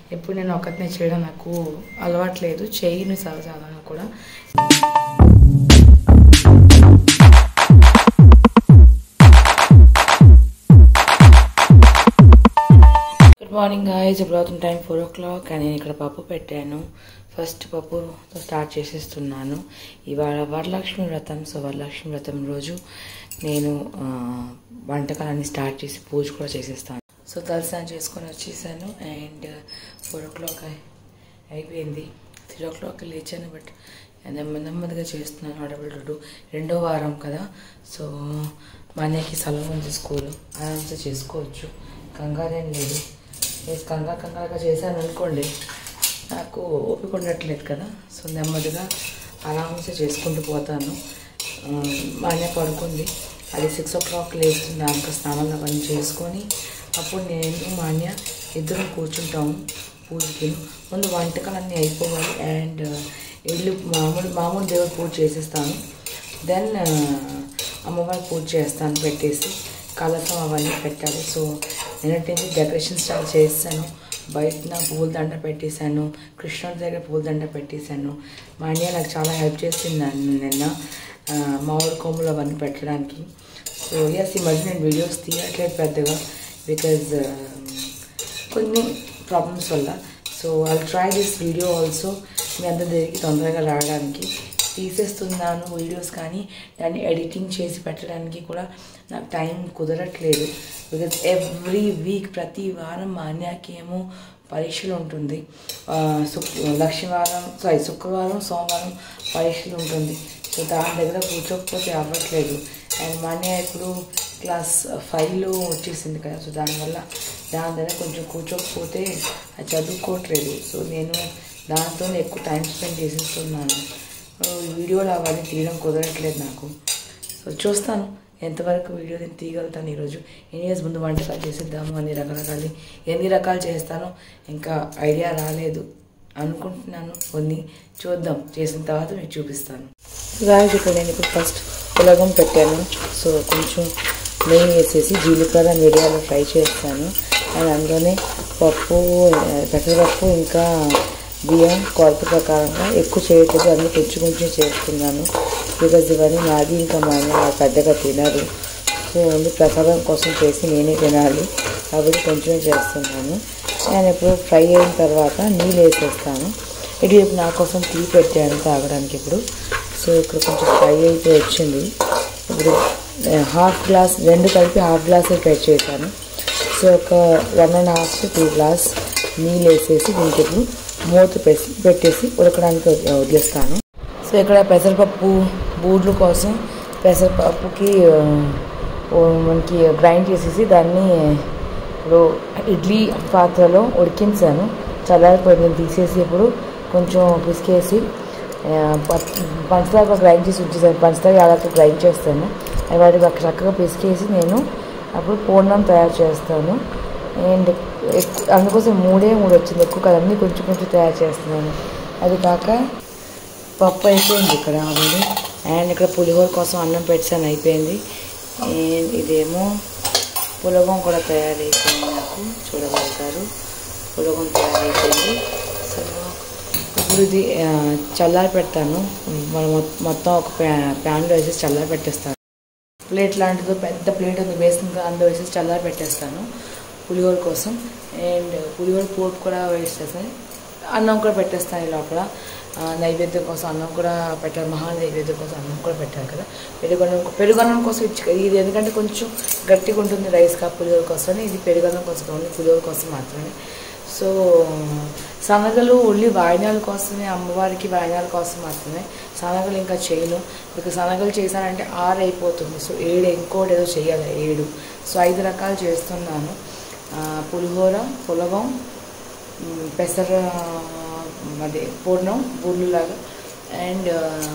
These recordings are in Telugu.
ఎప్పుడు నేను ఒకటినే చేయడం నాకు అలవాట్లేదు చేయను సాధారణంగా కూడా గుడ్ మార్నింగ్ గాయస్ ఇప్పుడు అవుతున్న టైం ఫోర్ ఓ క్లాక్ అని నేను ఇక్కడ పప్పు పెట్టాను ఫస్ట్ పప్పుతో స్టార్ట్ చేసేస్తున్నాను ఇవాళ వరలక్ష్మి వ్రతం సో వరలక్ష్మి వ్రతం రోజు నేను ఆ, వంటకాలన్నీ స్టార్ట్ చేసి పూజ కూడా చేసేస్తాను సో దర్శనం చేసుకొని వచ్చేసాను అండ్ ఫోర్ ఓ క్లాక్ అయిపోయింది త్రీ ఓ క్లాక్ లేచాను బట్ నెమ్మది నెమ్మదిగా చేస్తున్నాను అడబుల్ రెండో వారం కదా సో మా అన్నయ్యకి సెలవు ఉంది స్కూల్ ఆరామ్సే చేసుకోవచ్చు కంగారేం లేదు నేను కంగారు కంగారుగా చేశాను అనుకోండి నాకు ఓపిక ఉండట్లేదు కదా సో నెమ్మదిగా ఆరామ్సే చేసుకుంటూ పోతాను ఆ, మా అన్నయ్య పడుకుంది అది సిక్స్ ఓ క్లాక్ లేస్తుంది దానికి స్నానాలు అవన్నీ చేసుకొని అప్పుడు నేను మా అన్నయ్య ఇద్దరం కూర్చుంటాము పూజకి ముందు వంటకాలన్నీ అయిపోవాలి అండ్ ఇల్లు మామూలు మామూలు దేవుడు పూజ చేసేస్తాను దెన్ అమ్మవారి పూజ చేస్తాను పెట్టేసి కలసం అవన్నీ పెట్టాలి సో నిన్నటి డెకరేషన్ స్టార్ట్ చేస్తాను బయట పూల దండ పెట్టేశాను కృష్ణుడి దగ్గర పూల దండ పెట్టేశాను మా అన్నయ్య నాకు చాలా హెల్ప్ చేసింది నన్ను నిన్న ఆ, మామిడి కొమ్ములు అవన్నీ పెట్టడానికి సో ఎస్ ఈ మధ్య నేను వీడియోస్ తీయట్లేదు పెద్దగా బికాజ్ కొన్ని ప్రాబ్లమ్స్ వల్ల so I try this video also మీ అందరి దగ్గరికి తొందరగా రావడానికి తీసేస్తున్నాను వీడియోస్ కానీ దాన్ని ఎడిటింగ్ చేసి పెట్టడానికి కూడా నాకు టైం కుదరట్లేదు బికాజ్ ఎవ్రీ వీక్ ప్రతి వారం మా అన్నయ్యకి ఏమో పరీక్షలు ఉంటుంది ఆ, శుక్ లక్ష్మీవారం సారీ శుక్రవారం సోమవారం పరీక్షలు ఉంటుంది సో దాని దగ్గర కూర్చోకపోతే అవ్వట్లేదు అండ్ మా అన్నయ్య ఇప్పుడు క్లాస్ ఫైవ్లో వచ్చేసింది కదా సో దానివల్ల దాని దగ్గర కొంచెం కూర్చోకపోతే అది చదువుకోవట్లేదు సో నేను దాంతో ఎక్కువ టైం స్పెండ్ చేసేస్తున్నాను ఆ, వీడియోలు అవన్నీ తీయడం కుదరట్లేదు నాకు సో చూస్తాను ఎంతవరకు వీడియో నేను తీయగలుగుతాను ఈరోజు ఎన్ని ఇయర్స్ ముందు వంటకాలు చేసేద్దాము అన్ని రకరకాలు ఎన్ని రకాలు చేస్తానో ఇంకా ఐడియా రాలేదు అనుకుంటున్నాను కొన్ని చూద్దాం చేసిన తర్వాత మీకు చూపిస్తాను రాజు ఇక్కడ నేను ఇప్పుడు ఫస్ట్ పులగం పెట్టాను సో కొంచెం నెయ్యి వేసేసి జీలకర్ర మిరియాలు ఫ్రై చేస్తాను అండ్ అందులోనే పప్పు ఆ, పెసరపప్పు ఇంకా బియ్యం కొలత ప్రకారంగా ఎక్కువ చేయట్లేదు అన్నీ కొంచెం కొంచెం చేస్తున్నాను బికాజ్ ఇవన్నీ నాది ఇంకా మా అన్న వాళ్ళు పెద్దగా తినరు సో ఓన్లీ ప్రసాదం కోసం చేసి నేనే తినాలి కాబట్టి కొంచెమే చేస్తున్నాను నేను ఇప్పుడు ఫ్రై అయిన తర్వాత నీళ్ళు వేసేస్తాను ఇటు ఇప్పుడు నా కోసం టీ పెట్టాను తాగడానికి ఇప్పుడు సో ఇక్కడ కొంచెం ఫ్రై అయితే వచ్చింది ఇప్పుడు హాఫ్ గ్లాస్ రెండు కలిపి హాఫ్ గ్లాస్ పెట్ చేశాను సో ఒక one and half to two glass నీళ్ళు వేసేసి దీనికి ఇప్పుడు మూత పెసి పెట్టేసి ఉడకడానికి వదిలే- వదిలేస్తాను సో ఇక్కడ పెసరపప్పు బూడ్లు కోసం పెసరపప్పుకి ఆ, ఓ మనకి గ్రైండ్ చేసేసి దాన్ని ఇప్పుడు ఇడ్లీ పాత్రలో ఉడికించాను చల్లారిపోయింది తీసేసి ఇప్పుడు కొంచెం పిసికేసి ఆ, ప- పంచదార గ్రైండ్ చేసి ఉంచేసాను పంచదార యాలకులు గ్రైండ్ చేస్తాను అవి వాటి పక్క- చక్కగా పిసికేసి నేను అప్పుడు పూర్ణం తయారు చేస్తాను అండ్ ఎక్కు- అందుకోసం మూడే మూడు వచ్చింది ఎక్కువ కదండి కొంచెం కొంచెం తయారు చేస్తున్నాను అది కాక పప్పు అయిపోయింది ఇక్కడ ఆల్రెడీ అండ్ ఇక్కడ పులిహోర కోసం అన్నం పెట్టాను అయిపోయింది అండ్ ఇదేమో పులగం కూడా తయారైపోయింది నాకు చూడగలుగుతారు పులగం తయారైపోయింది సో ఇప్పుడు ఇది ఆ, చల్లారి పెడతాను మనం మొ- మొత్తం ఒక ప్యా ప్యాన్లో వేసేసి చల్లారి పెట్టేస్తాను ప్లేట్ లాంటిది పెద్ద ప్లేట్ ఉంది వేసిన అందులో వేసేసి చల్లారి పెట్టేస్తాను పులిహోర కోసం అండ్ పులిహోర పోపు కూడా వేసేస్తాను అన్నం కూడా పెట్టేస్తాను ఈ లోపల ఆ, నైవేద్యం కోసం అన్నం కూడా పెట్టారు మహా నైవేద్యం కోసం అన్నం కూడా పెట్టారు కదా పెరుగన్నం పెరుగన్నం కోసం ఇచ్చి ఇది ఎందుకంటే కొంచెం గట్టిగా ఉంటుంది రైస్ కా పులిహోర కోసం ఇది పెరుగన్నం కోసం ఓన్లీ పులిహోర కోసం మాత్రమే సో శనగలు ఓన్లీ వాయినాల కోసమే అమ్మవారికి వాయినాల కోసం మాత్రమే శనగలు ఇంకా చేయను ఇక శనగలు చేశానంటే ఆరు అయిపోతుంది సో ఏడు ఇంకోటి ఏదో చేయాలి ఏడు సో ఐదు రకాలు చేస్తున్నాను ఆ, పులిహోర పులగం మ్, పెసర అదే పూర్ణం బూర్లులాగా అండ్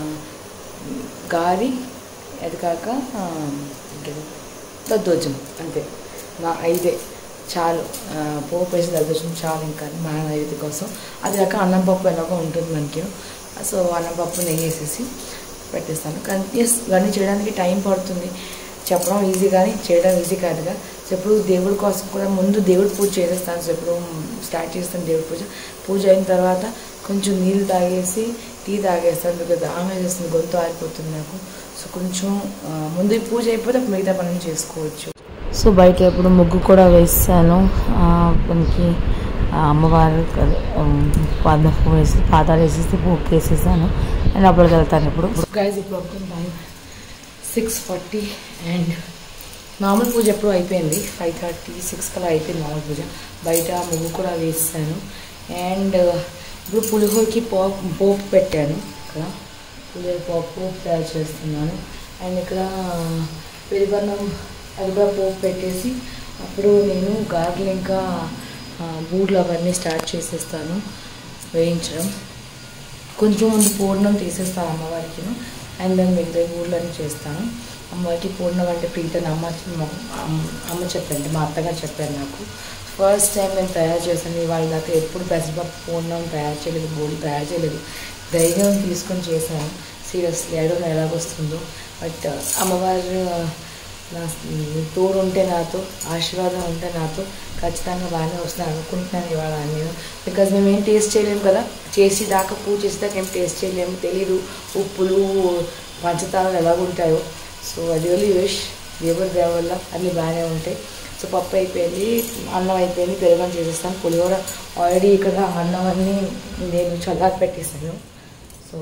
గారి అది కాక ఆ, ఇంకేదో దద్దోజనం అంతే నా ఐదే చాలు ఆ, పోపు వేసి దద్దోజనం చాలు ఇంకా మా నైవేద్యం కోసం అది కాక అన్నం పప్పు ఎలాగో ఉంటుంది మనకి సో అన్నం పప్పు నెయ్యి వేసేసి పెట్టేస్తాను కానీ ఎస్ ఇవన్నీ చేయడానికి టైం పడుతుంది చెప్పడం ఈజీ కానీ చేయడం ఈజీ కాదుగా సో సో ఎప్పుడు దేవుడి కోసం కూడా ముందు దేవుడి పూజ చేసేస్తాను సో ఎప్పుడు స్టార్ట్ చేస్తాను దేవుడి పూజ పూజ అయిన తర్వాత కొంచెం నీళ్ళు తాగేసి టీ తాగేస్తాను బికాజ్ దాహం వేసేస్తుంది గొంతు ఆరిపోతుంది నాకు సో కొంచెం ఆ, ముందు ఈ పూజ అయిపోతే అప్పుడు మిగతా పనులు చేసుకోవచ్చు సో బయట ఎప్పుడు ముగ్గు కూడా వేసాను ఆ, మనకి ఆ అమ్మవారు అదే, ఉమ్, పాద వేసి పాదాలు వేసేసి ముగ్గు వేసేసాను అండ్ అప్పటికి వెళ్తాను ఇప్పుడు గైజ్ ఇప్పుడు అప్పుడు టైం సిక్స్ ఫార్టీ అండ్ మామూలు పూజ ఎప్పుడు అయిపోయింది ఫైవ్ థర్టీ సిక్స్ కల్లా అయిపోయింది మామూలు పూజ బయట ముగ్గు కూడా వేసాను అండ్ ఇప్పుడు పులిహోరకి పోపు పోపు పెట్టాను ఇక్కడ పులిహోర పోపు పోపు తయారు చేస్తున్నాను అండ్ ఇక్కడ పెరుగన్నం అది కూడా పోపు పెట్టేసి అప్పుడు నేను గారెలు ఇంకా ఆ, బూడ్లు అవన్నీ స్టార్ట్ చేసేస్తాను వేయించడం కొంచెం ముందు పూర్ణం తీసేస్తాను అమ్మవారికి అండ్ దెన్ మిగతా ఊర్లని చేస్తాను అమ్మవారికి పూర్ణం అంటే ప్రీతని అమ్మ అమ్మ- అమ్మ చెప్పండి మా అత్తగారు చెప్పారు నాకు ఫస్ట్ టైం నేను తయారు చేశాను ఇవాళ దాకా ఎప్పుడు పెసరపప్పు పూర్ణం తయారు చేయలేదు బోడి తయారు చేయలేదు ధైర్యం తీసుకొని చేశాను సీరియస్లీ ఐ డోంట్ ఎలాగొస్తుందో బట్ అమ్మవారు నా తోడు ఉంటే నాతో ఆశీర్వాదం ఉంటే నాతో ఖచ్చితంగా బాగానే వస్తున్నాను అనుకుంటున్నాను ఇవాళ నేను బికాజ్ మేము ఏం టేస్ట్ చేయలేము కదా చేసి దాకా పూజ చేసి దాకా ఏం టేస్ట్ చేయలేము తెలీదు ఉప్పులు పంచదారలు ఎలాగుంటాయో సో అది రియలీ విష్ దేవుడి దేవ వల్ల అన్నీ బాగానే ఉంటాయి సో పప్పు అయిపోయింది అన్నం అయిపోయింది పెరుగని చేసేస్తాను పులిహోర ఆల్రెడీ ఇక్కడ అన్నం అన్నీ నేను చల్లారి పెట్టేసాను సో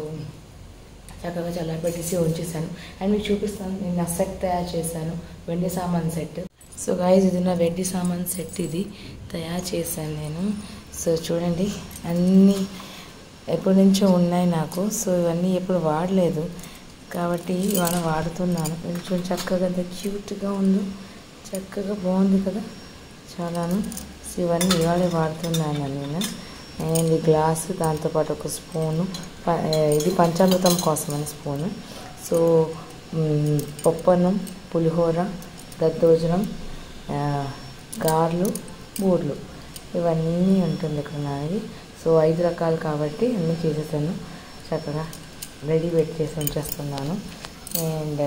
చక్కగా చల్లారబెట్టేసి ఉంచేసాను అండ్ మీకు చూపిస్తాను నేను నా సెట్ తయారు చేశాను వెండి సామాన్ సెట్ సో గాయస్ ఇది నా వెండి సామాన్ సెట్ ఇది తయారు చేశాను నేను సో చూడండి అన్నీ ఎప్పటి నుంచో ఉన్నాయి నాకు సో ఇవన్నీ ఎప్పుడు వాడలేదు కాబట్టి ఇవాళ వాడుతున్నాను కొంచెం చక్కగా ఎంత క్యూట్గా ఉందో చక్కగా బాగుంది కదా చాలాను సో ఇవన్నీ ఇవాళే వాడుతున్నాను నేను అండ్ ఈ గ్లాసు దాంతోపాటు ఒక స్పూను ప- ఇది పంచామృతం కోసం అని స్పూను సో మ్, పప్పన్నం పులిహోర దద్దోజనం ఆ, గారెలు బూర్లు ఇవన్నీ ఉంటుంది ఇక్కడ నాది సో ఐదు రకాలు కాబట్టి అన్నీ చేసేసాను చక్కగా రెడీ పెట్టేసి ఉంచేస్తున్నాను అండ్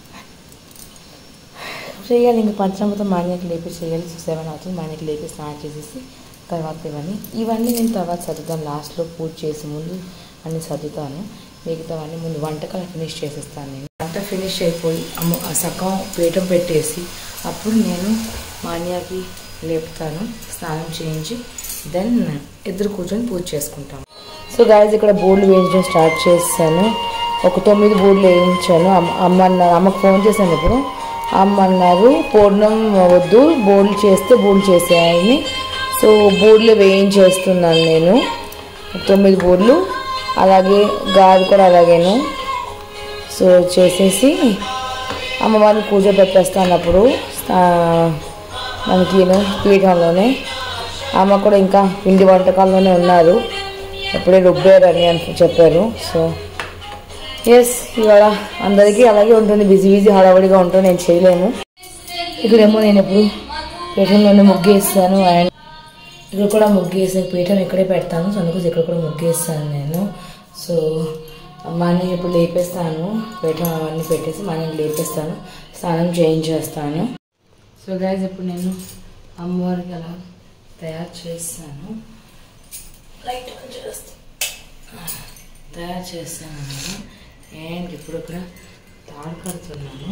చేయాలి ఇంక పంచామృతం మాన్యకి లేపి చేయాలి సిక్స్ సెవెన్ అవుతుంది మాన్యకి లేపి స్నానం చేసేసి తర్వాత ఇవన్నీ ఇవన్నీ నేను తర్వాత చదువుతాను లాస్ట్లో పూజ చేసి ముందు అన్ని చదువుతాను మిగతావన్నీ ముందు వంటకాలు ఫినిష్ చేసేస్తాను నేను వంట ఫినిష్ అయిపోయి అమ్మ ఆ సగం పీఠం పెట్టేసి అప్పుడు నేను మాన్యాకి లేపుతాను స్నానం చేయించి దెన్ ఇద్దరు కూర్చొని పూజ చేసుకుంటాం సో గాయస్ ఇక్కడ బోర్డులు వేయించడం స్టార్ట్ చేశాను ఒక తొమ్మిది బోర్డులు వేయించాను అమ్మ అమ్మ అన్నారు అమ్మకు ఫోన్ చేశాను ఇప్పుడు అమ్మ అన్నారు పూర్ణం వద్దు బోర్డులు చేస్తే బోర్డులు చేసేయాలని సో బోర్డులు వేయించేస్తున్నాను నేను తొమ్మిది బోర్డులు అలాగే గాలి కూడా అలాగేను సో చేసేసి అమ్మవారిని పూజ పెట్టేస్తాను అప్పుడు ఆ, మనకి ఏమో పీఠంలోనే అమ్మ కూడా ఇంకా పిండి వంటకాల్లోనే ఉన్నారు ఎప్పుడే రుబ్బారని అని చెప్పారు సో ఎస్ ఇవాళ అందరికీ అలాగే ఉంటుంది బిజీ బిజీ హడావడిగా ఉంటుంది నేను చేయలేము ఇక్కడేమో నేను ఎప్పుడు పీఠంలోనే ముగ్గేస్తాను అండ్ ఇక్కడ కూడా ముగ్గేసే పీఠం ఇక్కడే పెడతాను సో అందుకోసం ఇక్కడ కూడా ముగ్గేస్తాను నేను సో మార్నింగ్ ఇప్పుడు లేపేస్తాను పీఠం అవన్నీ పెట్టేసి మార్నింగ్ లేపేస్తాను స్నానం చేయించేస్తాను సో గైజ్ ఇప్పుడు నేను అమ్మవారికి అలా తయారు చేస్తాను లైట్ ఆన్ చేస్తాను తయారు చేస్తాను నేను అండ్ ఇప్పుడు ఇక్కడ తాడు కడుతున్నాను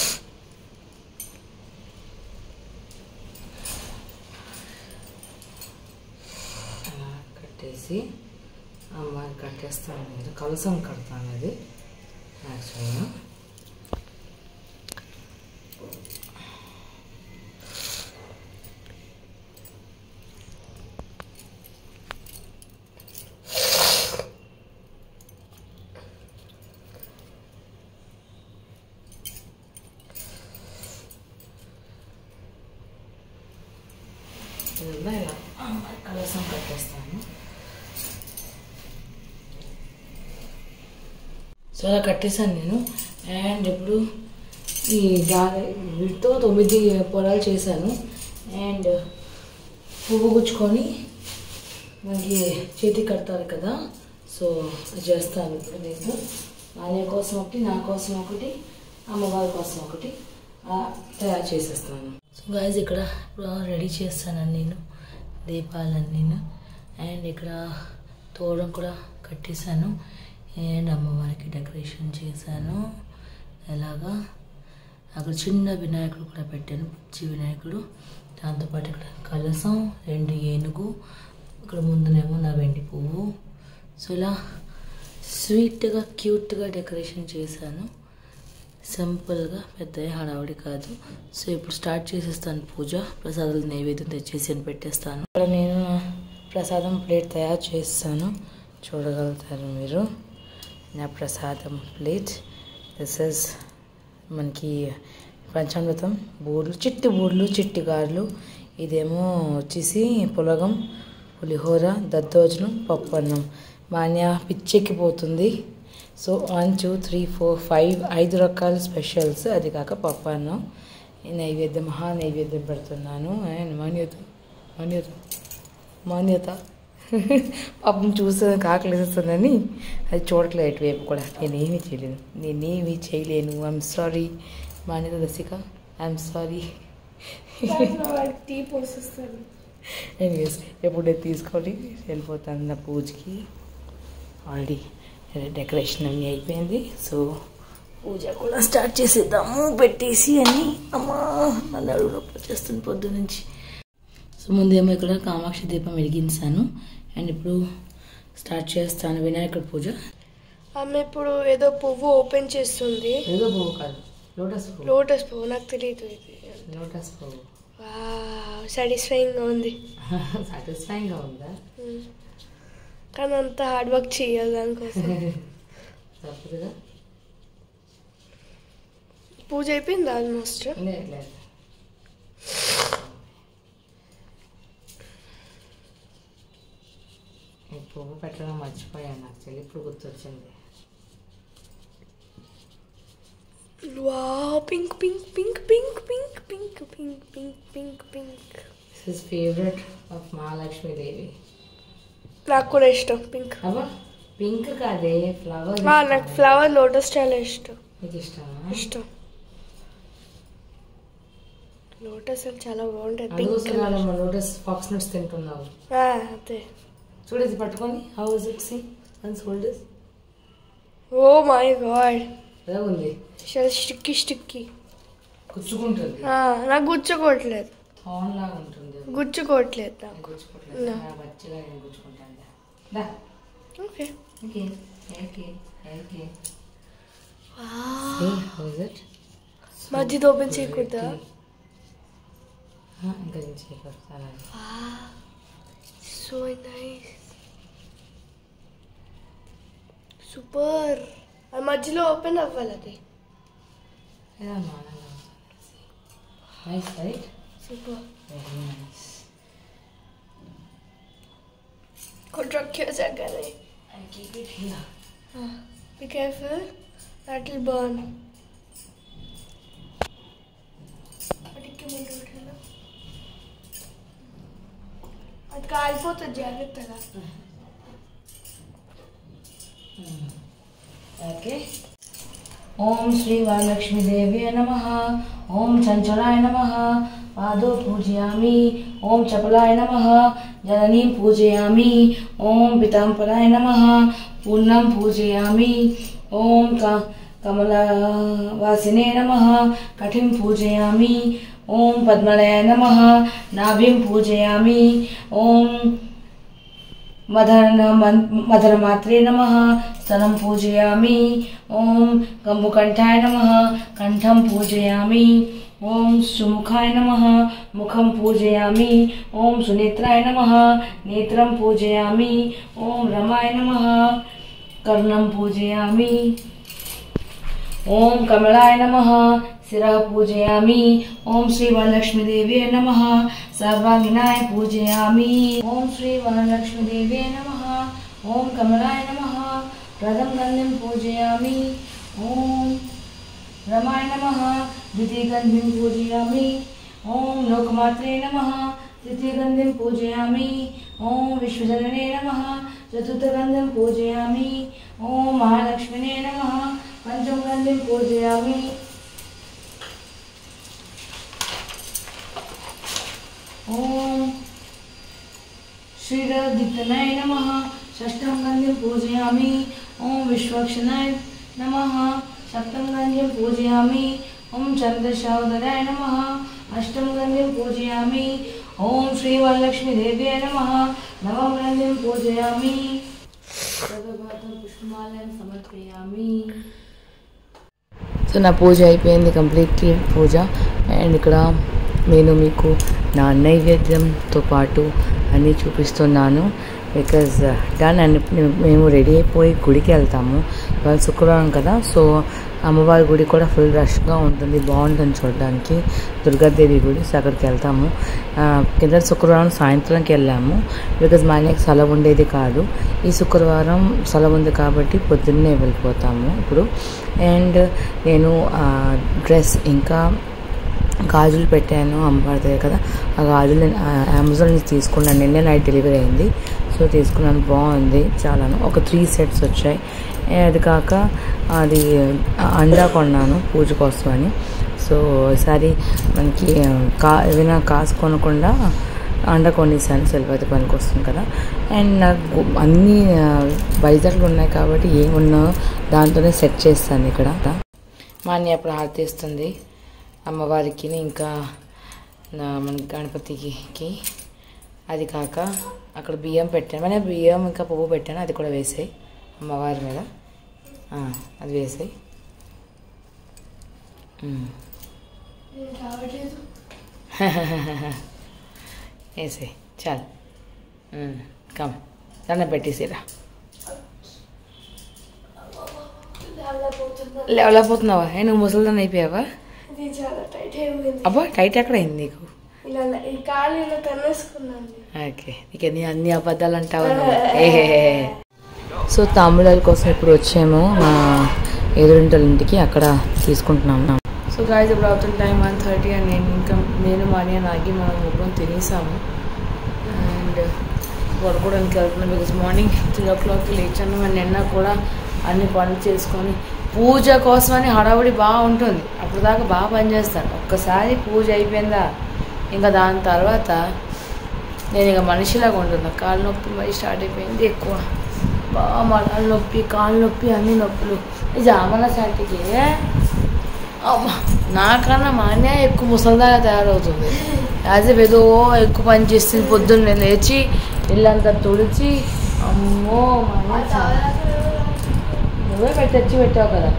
అలా కట్టేసి అమ్మాయి కట్టేస్తాను నేను కలసం కడతాను అది యాక్చువల్గా ఇదంతా ఇలా అమ్మాయి కలసం కట్టేస్తాను సో అలా కట్టేశాను నేను అండ్ ఇప్పుడు ఈ గాలి వీటితో తొమ్మిది పొలాలు చేశాను అండ్ పువ్వు గుచ్చుకొని మనకి చేతి కడతారు కదా సో అది చేస్తాను ఇప్పుడు నేను నాన్న కోసం ఒకటి నా కోసం ఒకటి అమ్మవారి కోసం ఒకటి ఆ, తయారు చేసేస్తాను సో గాయస్ ఇక్కడ రెడీ చేస్తాను నేను దీపాలని నేను అండ్ ఇక్కడ తోరణం కూడా కట్టేశాను అండ్ అమ్మవారికి డెకరేషన్ చేశాను ఎలాగా అక్కడ చిన్న వినాయకుడు కూడా పెట్టాను పిచ్చి వినాయకుడు దాంతోపాటు ఇక్కడ కలసం రెండు ఏనుగు ఇక్కడ ముందునేమో నా వెండి పువ్వు సో ఇలా స్వీట్గా క్యూట్గా డెకరేషన్ చేశాను సింపుల్గా పెద్ద హడావుడి కాదు సో ఇప్పుడు స్టార్ట్ చేసేస్తాను పూజ ప్రసాదాలు నైవేద్యం తెచ్చేసి అని పెట్టేస్తాను ఇక్కడ నేను నా ప్రసాదం ప్లేట్ తయారు చేస్తాను చూడగలుగుతారు మీరు నా ప్రసాదం ప్లేట్ దిస్ ఇస్ మనకి పంచామృతం బూర్లు చిట్టి బూర్లు చిట్టి గారెలు ఇదేమో వచ్చేసి పులగం పులిహోర దద్దోజనం పప్పు అన్నం మాన్య పిచ్చెక్కిపోతుంది so one two three four five ఐదు రకాల స్పెషల్స్ అది కాక పప్పు అన్నం ఈ నైవేద్యం మహా నైవేద్యం పెడుతున్నాను అండ్ మాన్యత మాన్యత మాన్యత పాపం చూస్తే కాకలేస్తుందని అది చూడట్లేదు ఇటువైపు కూడా నేనేమీ చేయలేను నేనేమీ చేయలేను ఐఎమ్ సారీ మాన్యత దశిక ఐఎమ్ సారీ టీ పోసేస్తాను ఎనీవేస్ ఎప్పుడు నేను తీసుకొని వెళ్ళిపోతాను నా పూజకి ఆల్రెడీ డెకరేషన్ అన్నీ అయిపోయింది సో పూజ కూడా స్టార్ట్ చేసేద్దాము పెట్టేసి అని అమ్మా నా నడువు నొప్పి వచ్చేస్తుంది పొద్దు నుంచి సో ముందేమో ఇక్కడ కామాక్షి దీపం వెలిగించాను అండ్ ఇప్పుడు స్టార్ట్ చేస్తాను వినాయకుడి పూజ ఆమె ఇప్పుడు ఏదో పువ్వు ఓపెన్ చేస్తుంది ఏదో పువ్వు కాదు లోటస్ పువ్వు లోటస్ పువ్వు నాకు తెలియదు ఇది లోటస్ పువ్వు సాటిస్ఫైయింగ్ గా ఉంది సాటిస్ఫైయింగ్గా ఉందా Mm. కానీ అంత హార్డ్ వర్క్ చేయాలి దానికోసం తప్పదుగా పూజ అయిపోయింది ఆల్మోస్ట్ లేదు లేదు ఈ పువ్వు పెట్టడం మర్చిపోయాను నాకు చెల్లి ఇప్పుడు గుర్తొచ్చింది వా pink pink pink pink pink pink pink pink pink pink this is favourite of Mahalakshmi Devi నాకు కూడా ఇష్టం పింక్ అబ్బా పింక్ కాదే ఫ్లవర్ నాకు ఫ్లవర్ లోటస్ చాలా ఇష్టం నీకు ఇష్టమా ఇష్టం లోటస్ అని చాలా బాగుంటుంది అందుకోసం పింక్ కాదమ్మా లోటస్ ఫాక్స్ నట్స్ తింటున్నావు అదే చూడు ఇది పట్టుకొని how is it see once holders oh my god ఎలా ఉంది చాలా స్టిక్కి స్టిక్కి గుచ్చుకుంటుంది నాకు గుచ్చుకోవట్లేదు థాన్ లాగా ఉంటుంది గుచ్చుకోవట్లేదు నాకు గుచ్చుకోవట్లేదు No. నా బచ్చిగా నేను గుచ్చుకుంటాను దా okay okay okay okay See, how is it? మధ్యలో ఓపెన్ చేయకూడదా ఆ, ఇంకా నేను చేయకూడదు అలాగే సో నైస్ సూపర్ అది మధ్యలో ఓపెన్ అవ్వాలి అది ఎలా మానంగా nice right super very nice కొంచెం చేసాకనే I keep it here be careful that will burn అది కాలిపోతుంది జాగ్రత్తగా ఓకే ఓం శ్రీ వరలక్ష్మీదేవి నమ ఓం చంచలాయ నమ పాదో పూజయామి ఓం చపలాయ నమ జననీం పూజయామి ఓం పితాంబరాయ నమ పూర్ణం పూజయామి ఓం క కమలవాసినే నమ కఠిం పూజయామి ఓం పద్మలయ నమ నాభిం పూజయామి ఓం మదన మదనమాత్రే నమ స్తనం పూజయామి ఓం గంబుకంఠాయ నమ కంఠం పూజయామి ఓం సుముఖాయ నమ ముఖం పూజయామి ఓం సునేత్రాయ నమ నేత్రం పూజయామి ఓం రమాయ నమ కర్ణం పూజయామి ఓం కమలాయ నమ శిరः పూజయామి ఓం శ్రీ వరలక్ష్మీదేవి నమ సర్వాంగినాయ పూజయామి ఓం శ్రీ వరలక్ష్మీదేవి నమ ఓం కమలాయ నమ ప్రథం గంధిం పూజయామి ఓం రమాయ నమ ద్వితీయగంధిం పూజయామి ఓం లోకమాత్రే నమ తృతీయగంధిం పూజయామి ఓం విశ్వజననే నమ చతుర్థగంధిం పూజయామి ఓం మహాలక్ష్మినే నమ పంచమగంధిం పూజయామి ఓం శ్రీరదితనాయ నమ షష్టం గంధ్యం పూజయామి ఓం విశ్వక్షణాయ నమ సప్తం గంధ్యం పూజయామి ఓం చంద్రశౌదరాయ నమ అష్టం గంధ్యం పూజయామి ఓం శ్రీ వరలక్ష్మీదేవ్యాయ నమ నవం గంధ్యం పూజయామి సర్వభాతం పుష్పమాలను సమర్పయామి సో నా పూజ అయిపోయింది కంప్లీట్లీ పూజ అండ్ ఇక్కడ నేను మీకు నా నైవేద్యంతో పాటు అన్నీ చూపిస్తున్నాను బికాజ్ డన్ అండ్ మేము రెడీ అయిపోయి గుడికి వెళ్తాము ఇవాళ శుక్రవారం కదా సో అమ్మవారి గుడి కూడా ఫుల్ రష్గా ఉంటుంది బాగుంటుంది చూడడానికి దుర్గాదేవి గుడి సో అక్కడికి వెళ్తాము ఆ, కింద శుక్రవారం సాయంత్రంకి వెళ్ళాము బికాజ్ మా ఆయనకి సెలవు ఉండేది కాదు ఈ శుక్రవారం సెలవు ఉంది కాబట్టి పొద్దున్నే వెళ్ళిపోతాము ఇప్పుడు అండ్ నేను డ్రెస్ ఇంకా గాజులు పెట్టాను అమ్మవారి దగ్గర కదా ఆ గాజులు నేను ఆ, అమెజాన్ నుంచి తీసుకున్నాను నిన్నే నైట్ డెలివరీ అయింది సో తీసుకున్నాను బాగుంది చాలాను ఒక త్రీ సెట్స్ వచ్చాయి ఏ, అది కాక అది అండా కొన్నాను పూజ కోసం అని సో ఈసారి మనకి కా ఏదైనా కాసు కొనకుండా అండ కొనేసాను సెలవుది పనికి వస్తుంది కదా అండ్ నాకు అన్నీ ఆ, వైజాగ్లో ఉన్నాయి కాబట్టి ఏమున్నా దాంతోనే సెట్ చేస్తాను ఇక్కడ మా అన్నయ్య అప్పుడు హారతి ఇస్తుంది అమ్మవారికి ఇంకా నా- మన గణపతికి అది కాక అక్కడ బియ్యం పెట్టాను మన బియ్యం ఇంకా పువ్వు పెట్టాను అది కూడా వేసాయి అమ్మవారి మీద ఆ, అది వేసాయి వేసాయి చాలు కమ్ దండం పెట్టేసిరా లేవలేకపోతున్నావా ఏ నువ్వు ముసలిదాన్ని అయిపోయావా ఇది చాలా టైట్ అయిపోయింది అబ్బా టైట్ ఎక్కడ అయింది నీకు ఇలా ఇలా- ఈ కాలు ఇలా తన్నేసుకున్నాను ఓకే ఇక నీ అన్ని అబద్ధాలు అంటావా నువ్వు? ఏహే. సో తాంబూలాల కోసం ఇప్పుడు వచ్చాము మా ఎదురింటల ఇంటికి అక్కడ తీసుకుంటున్నాము సో గాయస్ ఇప్పుడు అవుతున్న టైం వన్ థర్టీ అండ్ నేను ఇంకా నేను మనీ నాగి మనం ముగ్గురం తినేసాము అండ్ పడుకోవడానికి వెళ్తున్నాం బికాస్ మార్నింగ్ త్రీ ఓ క్లాక్కి లేచాను మరి నిన్న కూడా అన్ని పనులు చేసుకొని పూజ కోసమని హడావుడి బాగుంటుంది అప్పుడు దాకా బాగా పనిచేస్తాను ఒక్కసారి పూజ అయిపోయిందా ఇంకా దాని తర్వాత నేను ఇక మనిషిలాగా ఉంటున్నా కాళ్ళ నొప్పి మరి స్టార్ట్ అయిపోయింది ఎక్కువ బాగా మడాల నొప్పి కాళ్ళ నొప్పి అన్ని నొప్పులు ఈ జామల సాటికి అమ్మ నాకన్నా మా అన్య ఎక్కువ ముసలిదాగా తయారవుతుంది యాజ్ ఏదో ఎక్కువ పని చేస్తుంది పొద్దున్నే లేచి ఇల్లంతా తుడిచి అమ్మో మా అన్నయ్య చాలా- నువ్వే పెట్టి తెచ్చి పెట్టావు కదా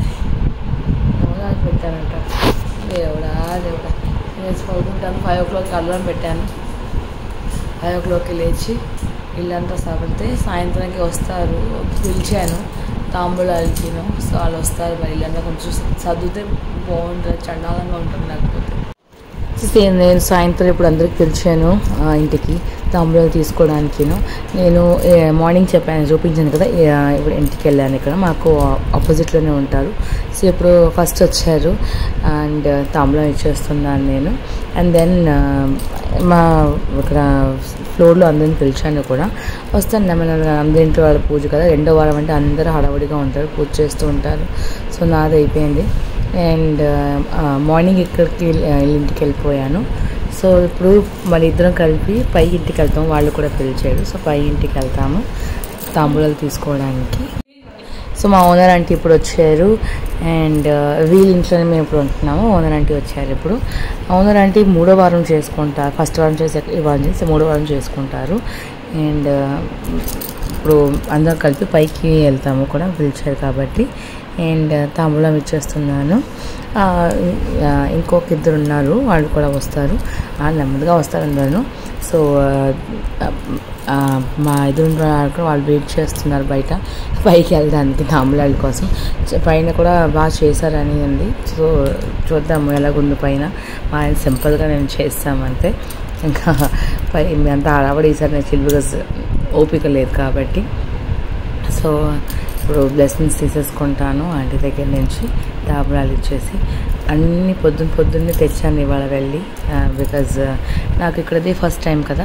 నువ్వు నాకు పెట్టానంట దేవుడా దేవుడా నేను పడుకుంటాను ఫైవ్ ఓ క్లాక్ అల్లం పెట్టాను ఫైవ్ ఓ క్లాక్కి లేచి ఇల్లంతా సవరితే సాయంత్రానికి వస్తారు పిలిచాను తాంబూలాలకిను సో వాళ్ళు వస్తారు మరి ఇల్లంతా కొంచెం సర్దుతే బాగుంటుంది చండాలంగా ఉంటుంది లేకపోతే సేమ్ నేను సాయంత్రం ఇప్పుడు అందరికి పిలిచాను ఆ, ఇంటికి తాంబూలాలు తీసుకోవడానికిను నేను ఏ, మార్నింగ్ చెప్పాను చూపించాను కదా ఏ, ఇప్పుడు ఇంటికి వెళ్ళాను ఇక్కడ మాకు ఆపోజిట్లోనే ఉంటారు సో ఇప్పుడు ఫస్ట్ వచ్చారు అండ్ తాంబూలం ఇచ్చేస్తున్నాను నేను అండ్ దెన్ మా ఇక్కడ ఫ్లోర్లో అందరిని పిలిచాను కూడా వస్తాను నెమ్మదిగా అందరి ఇంట్లో వాళ్ళ పూజ కదా రెండో వారం అంటే అందరూ హడావుడిగా ఉంటారు పూజ చేస్తూ ఉంటారు సో నాది అయిపోయింది అండ్ మార్నింగ్ ఇక్కడికి వెళ్ళి- ఇంటికి వెళ్ళిపోయాను సో ఇప్పుడు మన ఇద్దరం కలిపి పై ఇంటికి వెళ్తాం వాళ్ళు కూడా పిలిచారు సో పై ఇంటికి వెళ్తాము తాంబూలాలు తీసుకోవడానికి సో మా ఓనర్ ఆంటీ ఇప్పుడు వచ్చారు అండ్ వీళ్ళ ఇంట్లోనే మేము ఇప్పుడు ఉంటున్నాము ఓనర్ ఆంటీ వచ్చారు ఇప్పుడు ఓనర్ ఆంటీ మూడో వారం చేసుకుంటారు ఫస్ట్ వారం చేసి ఈ వారం చేసి మూడో వారం చేసుకుంటారు అండ్ ఇప్పుడు అందరం కలిపి పైకి వెళ్తాము కూడా పిలిచారు కాబట్టి అండ్ తాంబూలం ఇచ్చేస్తున్నాను ఆ, ఆ, ఇంకొక ఇద్దరు ఉన్నారు వాళ్ళు కూడా వస్తారు ఆ, నెమ్మదిగా వస్తారు అందరూ సో ఆ, ఆ, మా ఎదురు కూడా వాళ్ళు వెయిట్ చేస్తున్నారు బయట పైకి వెళ్ళడానికి తాంబూలాల కోసం చ- పైన కూడా బాగా చేశారని ఉంది సో చూద్దాము ఎలాగుంది పైన మా ఆయన సింపుల్గా నేను చేస్తామంతే ఇంకా పై అంతా హడావడి ఈసారి నేను బికాస్ ఓపిక లేదు కాబట్టి సో ఇప్పుడు బ్లెస్సింగ్స్ తీసేసుకుంటాను ఆంటీ దగ్గర నుంచి తాబడాలు ఇచ్చేసి అన్నీ పొద్దున్న పొద్దున్నే తెచ్చాను ఇవాళ వెళ్ళి బికాజ్ నాకు ఇక్కడదే ఫస్ట్ టైం కదా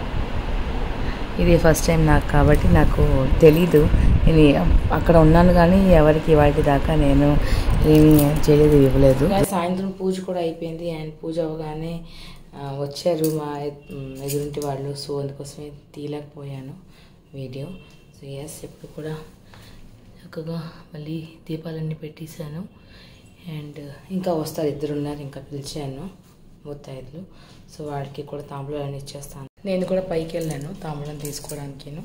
ఇది ఫస్ట్ టైం నాకు కాబట్టి నాకు తెలీదు నేను అక్కడ ఉన్నాను కానీ ఎవరికి వాటి దాకా నేను ఏమీ చేయలేదు ఇవ్వలేదు సాయంత్రం పూజ కూడా అయిపోయింది అండ్ పూజ అవగానే ఆ, వచ్చారు మా ఎ- మ్, ఎదురింటి వాళ్ళు సో అందుకోసమే తీయలేకపోయాను వీడియో సో ఎస్ ఎప్పుడు కూడా చక్కగా మళ్ళీ దీపాలన్నీ పెట్టేశాను అండ్ ఇంకా వస్తారు ఇద్దరు ఉన్నారు ఇంకా పిలిచాను ముత్తైదులు సో వాడికి కూడా తాంబూలాన్ని ఇచ్చేస్తాను నేను కూడా పైకి వెళ్ళాను తాంబూలం తీసుకోవడానికిను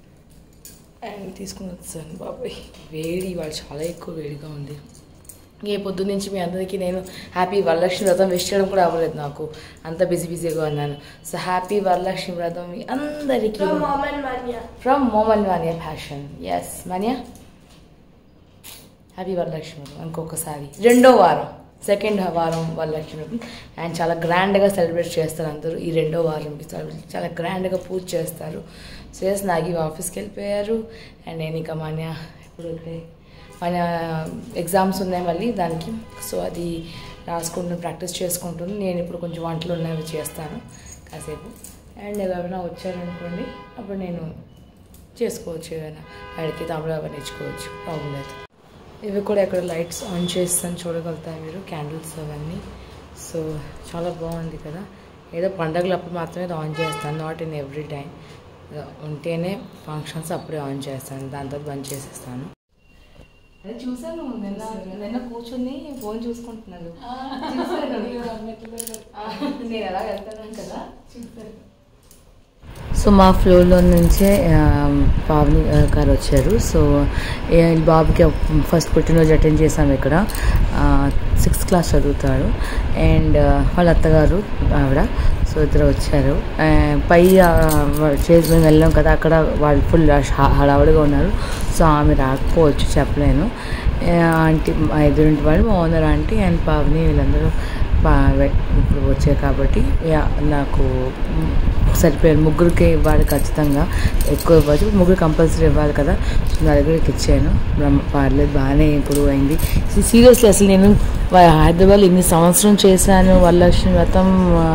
అండ్ తీసుకుని వచ్చాను బాబాయ్ వేడి వాళ్ళు చాలా ఎక్కువ వేడిగా ఉంది ఏ పొద్దు నుంచి మీ అందరికీ నేను హ్యాపీ వరలక్ష్మి వ్రతం విష్ చేయడం కూడా అవ్వలేదు నాకు అంత బిజీ బిజీగా ఉన్నాను సో హ్యాపీ వరలక్ష్మి వ్రతం మీ అందరికీ From Mom and Manya. From mom and Manya fashion ఎస్ మానియా హ్యాపీ వరలక్ష్మి వ్రతం ఇంకొకసారి రెండో వారం సెకండ్ వారం వరలక్ష్మి వ్రతం అండ్ చాలా గ్రాండ్గా సెలబ్రేట్ చేస్తారు అందరూ ఈ రెండో వారం చాలా గ్రాండ్గా పూజ చేస్తారు సో ఎస్ నాగి ఆఫీస్కి వెళ్ళిపోయారు అండ్ నేను ఇంకా మాన్య ఇప్పుడు ఇక్కడే మన ఎగ్జామ్స్ ఉన్నాయి మళ్ళీ దానికి సో అది రాసుకుంటూ ప్రాక్టీస్ చేసుకుంటుంది నేను ఇప్పుడు కొంచెం వంటలు ఉన్నాయి అవి చేస్తాను కాసేపు అండ్ ఎవరైనా వచ్చారనుకోండి అప్పుడు నేను చేసుకోవచ్చు ఏమైనా వాడికి తమ్ముడు అవన్నీ ఇచ్చుకోవచ్చు ప్రాబ్లం లేదు ఇవి కూడా ఇక్కడ లైట్స్ ఆన్ చేస్తాను చూడగలుగుతారు మీరు క్యాండిల్స్ అవన్నీ సో చాలా బాగుంది కదా ఏదో పండగలు అప్పుడు మాత్రమే ఇది ఆన్ చేస్తాను నాట్ ఇన్ ఎవ్రీ టైం ఉంటేనే ఫంక్షన్స్ అప్పుడే ఆన్ చేస్తాను దాని తర్వాత బంద్ చేసేస్తాను అదే చూసాను నిన్న నిన్న కూర్చొని ఫోన్ చూసుకుంటున్నాను చూసాను నేను ఎలా వెళ్తాను కదా చూసాను సో మా ఫ్లోర్లో నుంచే ఆ, పావని ఆ, గారు వచ్చారు సో ఏ, బాబుకి ఫస్ట్ పుట్టినరోజు అటెండ్ చేశాము ఇక్కడ సిక్స్త్ క్లాస్ చదువుతాడు అండ్ ఆ, వాళ్ళ అత్తగారు ఆవిడ సో ఇద్దరు వచ్చారు ఆ, పై ఆ, వా- చేసి మేము వెళ్ళాం కదా అక్కడ వాళ్ళు ఫుల్ హడావుడిగా ఉన్నారు సో ఆమె రాకపోవచ్చు చెప్పలేను ఆ, ఆంటీ మా ఎదురింటి వాళ్ళు మా ఓనర్ ఆంటీ అండ్ పావని వీళ్ళందరూ బాగా ఇప్పుడు వచ్చాయి కాబట్టి యా నాకు మ్, సరిపోయారు ముగ్గురికి ఇవ్వాలి ఖచ్చితంగా ఎక్కువ ఇవ్వచ్చు ముగ్గురు కంపల్సరీ ఇవ్వాలి కదా సో నా దగ్గరికి ఇచ్చాను బ్రహ్మ పర్లేదు బాగానే ఇప్పుడు అయింది సీరియస్లీ అసలు నేను వా- హైదరాబాద్లో ఇన్ని సంవత్సరం చేశాను వరలక్ష్మి వ్రతం ఆ,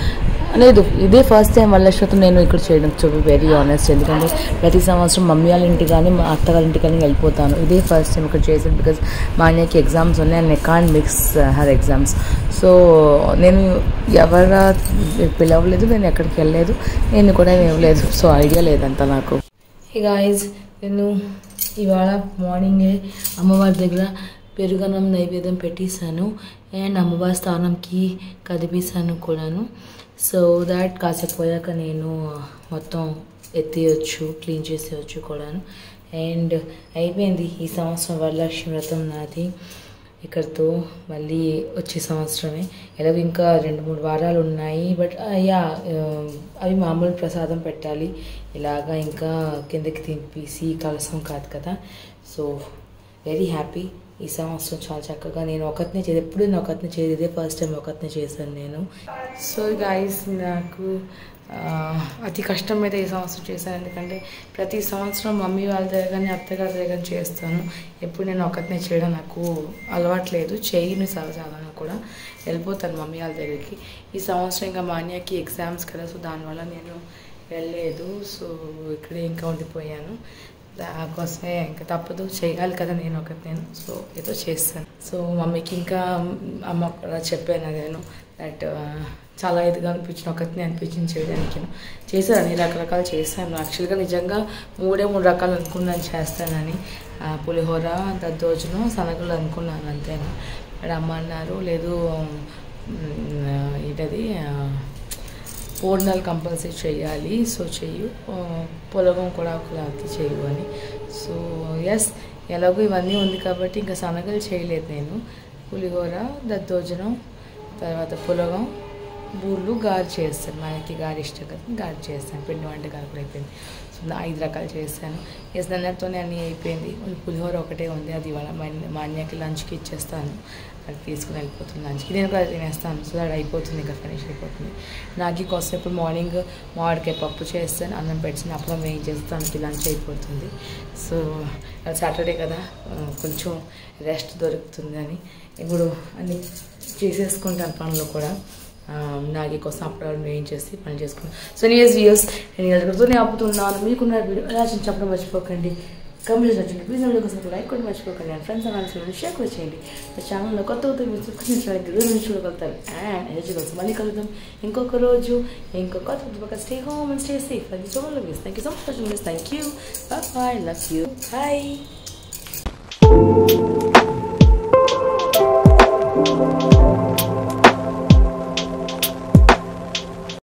లేదు ఇదే ఫస్ట్ టైం వరలక్ష్మి వ్రతం నేను ఇక్కడ చేయడం టు బి వెరీ ఆనెస్ట్ ఎందుకంటే ప్రతి సంవత్సరం మమ్మీ వాళ్ళ ఇంటికి కానీ మా అత్తగారి ఇంటికి కానీ వెళ్ళిపోతాను ఇదే ఫస్ట్ టైం ఇక్కడ చేశాను బికాజ్ మా అన్నయ్యకి ఎగ్జామ్స్ ఉన్నాయి and I can mix her exams so నేను ఎవర పిలవలేదు నేను ఎక్కడికి వెళ్ళలేదు నేను కూడా ఏం ఇవ్వలేదు సో ఐడియా లేదంతా నాకు గాయస్ నేను ఇవాళ మార్నింగే అమ్మవారి దగ్గర పెరుగన్నం నైవేద్యం పెట్టేశాను అండ్ అమ్మవారి స్థానంకి కదిపేశాను కూడాను సో దాట్ కాసేపు పోయాక నేను మొత్తం ఎత్తేయచ్చు క్లీన్ చేసేయచ్చు కూడాను అండ్ అయిపోయింది ఈ సంవత్సరం వరలక్ష్మి వ్రతం నాది ఇక్కడితో మళ్ళీ వచ్చే సంవత్సరమే ఎలాగో ఇంకా రెండు మూడు వారాలు ఉన్నాయి బట్ యా అవి మామూలు ప్రసాదం పెట్టాలి ఇలాగా ఇంకా కిందకి తింపేసి కలసం కాదు కదా సో వెరీ హ్యాపీ ఈ సంవత్సరం చాలా చక్కగా నేను ఒకటినే చేసి ఎప్పుడు నేను ఒకటినే చేసి ఇదే ఫస్ట్ టైం ఒకటినే చేశాను నేను సో గైస్ నాకు ఆ, అతి కష్టం మీద ఈ సంవత్సరం చేశాను ఎందుకంటే ప్రతి సంవత్సరం మమ్మీ వాళ్ళ దగ్గర కానీ అత్తగారి దగ్గర కానీ చేస్తాను ఎప్పుడు నేను ఒకటినే చేయడం నాకు అలవాట్లేదు చేయను సహజంగా కూడా వెళ్ళిపోతాను మమ్మీ వాళ్ళ దగ్గరికి ఈ సంవత్సరం ఇంకా మాన్యాకి ఎగ్జామ్స్ కదా సో దానివల్ల నేను వెళ్ళలేదు సో ఇక్కడే ఇంకా ఉండిపోయాను దానికోసమే ఇంకా తప్పదు చేయాలి కదా నేను ఒకటి నేను సో ఏదో చేస్తాను సో మమ్మీకి ఇంకా అమ్మ కూడా చెప్పాను నేను దట్ చాలా ఇదిగా అనిపించిన ఒకటిని అనిపించింది చేయడానికి చేశాను అన్ని రకరకాలు చేశాను యాక్చువల్గా నిజంగా మూడే మూడు రకాలు అనుకున్నాను చేస్తానని ఆ, పులిహోర దద్దోజనం శనగలు అనుకున్నాను అంతేనా ఇక్కడ అమ్మ అన్నారు లేదు మ్, ఏంటది ఆ, పూర్ణాలు కంపల్సరీ చేయాలి సో చెయ్యు ఆ, పులగం కూడా ఒకలాంటి చెయ్యు అని సో ఎస్ ఎలాగో ఇవన్నీ ఉంది కాబట్టి ఇంకా శనగలు చేయలేదు నేను పులిహోర దద్దోజనం తర్వాత పులగం బూర్లు గారి చేస్తాను మనకి గారి ఇష్టం కదా గారి చేస్తాను పిండి వంటకాలు కూడా అయిపోయింది సో నా ఐదు రకాలు చేస్తాను ఎస్ నన్నతోనే అన్నీ అయిపోయింది ఓన్లీ పులిహోర ఒకటే ఉంది అది ఇవాళ మా మా అన్నయ్యకి లంచ్కి ఇచ్చేస్తాను అది తీసుకుని వెళ్ళిపోతుంది లంచ్కి నేను కూడా తినేస్తాను సో అది అయిపోతుంది ఇంకా ఫినిష్ అయిపోతుంది నాకు కోసం ఇప్పుడు మార్నింగ్ మామిడికాయ పప్పు చేస్తాను అన్నం పెట్టిన అప్పుడు వేయించేస్తాను లంచ్ అయిపోతుంది సో సాటర్డే కదా ఆ, కొంచెం రెస్ట్ దొరుకుతుంది అని ఇప్పుడు అన్ని చేసేసుకుంటాను పనులు కూడా ఆ, నాగి కోసం అప్పుడు వేయించేసి పని చేసుకున్నాను సో నియస్ వ్యూస్ నేను ఎదుగుతూనే ఆపుతున్నాను మీకున్న వీడియో ఎలా చెప్పడం మర్చిపోకండి కంప్లీట్ వచ్చింది ప్లీజ్ అందులో కోసం లైక్ కూడా మర్చిపోకండి అండ్ ఫ్రెండ్స్ అనాల్సిన షేర్ కూడా చేయండి నా ఛానల్లో కొత్త కొత్త మీరు రోజు చూడగలుగుతారు అండ్ ఎంజాయ్ చేయగలుగుతాం మళ్ళీ కలుద్దాం ఇంకొక రోజు ఇంకొక కొత్త ఒక stay home and stay safe thank you so much love thank you so much thank you bye love you bye